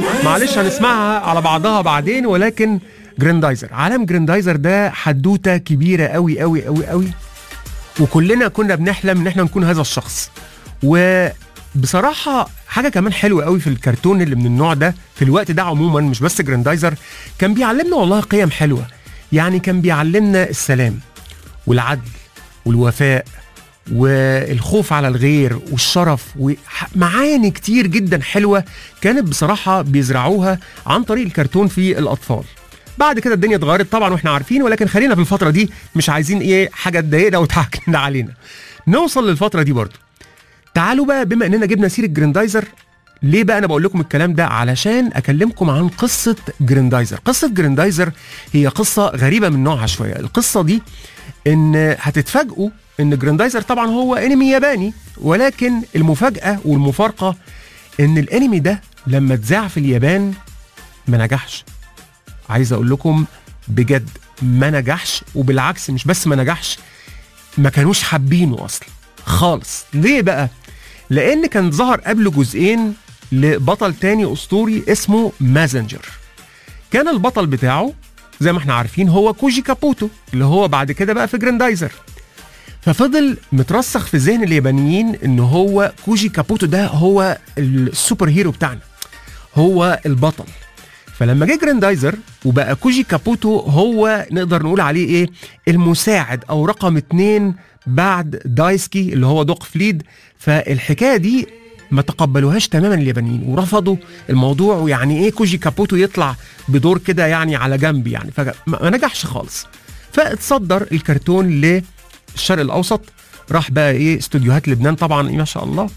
معلش هنسمعها على بعضها بعدين ولكن جريندايزر عالم جريندايزر ده حدوته كبيره قوي قوي قوي قوي وكلنا كنا بنحلم ان احنا نكون هذا الشخص وبصراحه حاجه كمان حلوه قوي في الكرتون اللي من النوع ده في الوقت ده عموما مش بس جراندايزر كان بيعلمنا والله قيم حلوه يعني كان بيعلمنا السلام والعدل والوفاء والخوف على الغير والشرف ومعاني كتير جدا حلوه كانت بصراحه بيزرعوها عن طريق الكرتون في الاطفال بعد كده الدنيا اتغيرت طبعا واحنا عارفين ولكن خلينا في الفتره دي مش عايزين ايه حاجه تضايقنا وتعكننا علينا نوصل للفتره دي برضو تعالوا بقى بما اننا جبنا سيره جريندايزر ليه بقى انا بقول لكم الكلام ده علشان اكلمكم عن قصه جريندايزر قصه جريندايزر هي قصه غريبه من نوعها شويه القصه دي ان هتتفاجئوا ان جراندايزر طبعا هو انمي ياباني ولكن المفاجاه والمفارقه ان الانمي ده لما اتذاع في اليابان ما نجحش عايز اقول لكم بجد ما نجحش وبالعكس مش بس ما نجحش ما كانوش حابينه اصلا خالص ليه بقى لان كان ظهر قبله جزئين لبطل تاني اسطوري اسمه مازنجر كان البطل بتاعه زي ما احنا عارفين هو كوجي كابوتو اللي هو بعد كده بقى في جراندايزر ففضل مترسخ في ذهن اليابانيين ان هو كوجي كابوتو ده هو السوبر هيرو بتاعنا هو البطل فلما جه جراندايزر وبقى كوجي كابوتو هو نقدر نقول عليه ايه المساعد او رقم اتنين بعد دايسكي اللي هو دوق فليد فالحكايه دي ما تقبلوهاش تماما اليابانيين ورفضوا الموضوع ويعني ايه كوجي كابوتو يطلع بدور كده يعني على جنب يعني فما نجحش خالص فاتصدر الكرتون للشرق الاوسط راح بقى ايه استوديوهات لبنان طبعا ما شاء الله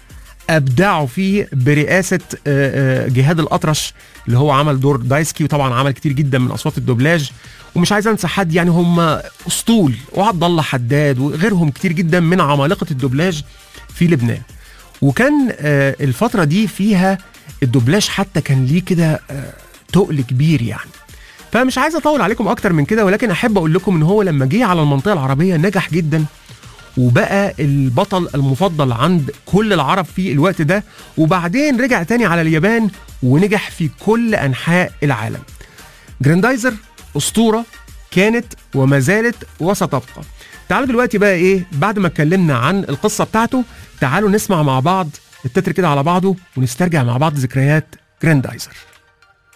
ابدعوا فيه برئاسه جهاد الاطرش اللي هو عمل دور دايسكي وطبعا عمل كتير جدا من اصوات الدوبلاج ومش عايز انسى حد يعني هم اسطول وعبد الله حداد وغيرهم كتير جدا من عمالقه الدوبلاج في لبنان وكان الفتره دي فيها الدوبلاج حتى كان ليه كده تقل كبير يعني فمش عايز اطول عليكم اكتر من كده ولكن احب اقول لكم ان هو لما جه على المنطقه العربيه نجح جدا وبقى البطل المفضل عند كل العرب في الوقت ده وبعدين رجع تاني على اليابان ونجح في كل انحاء العالم جراندايزر اسطوره كانت وما زالت وستبقى تعالوا دلوقتي بقى ايه بعد ما اتكلمنا عن القصه بتاعته تعالوا نسمع مع بعض التتر كده على بعضه ونسترجع مع بعض ذكريات جراندايزر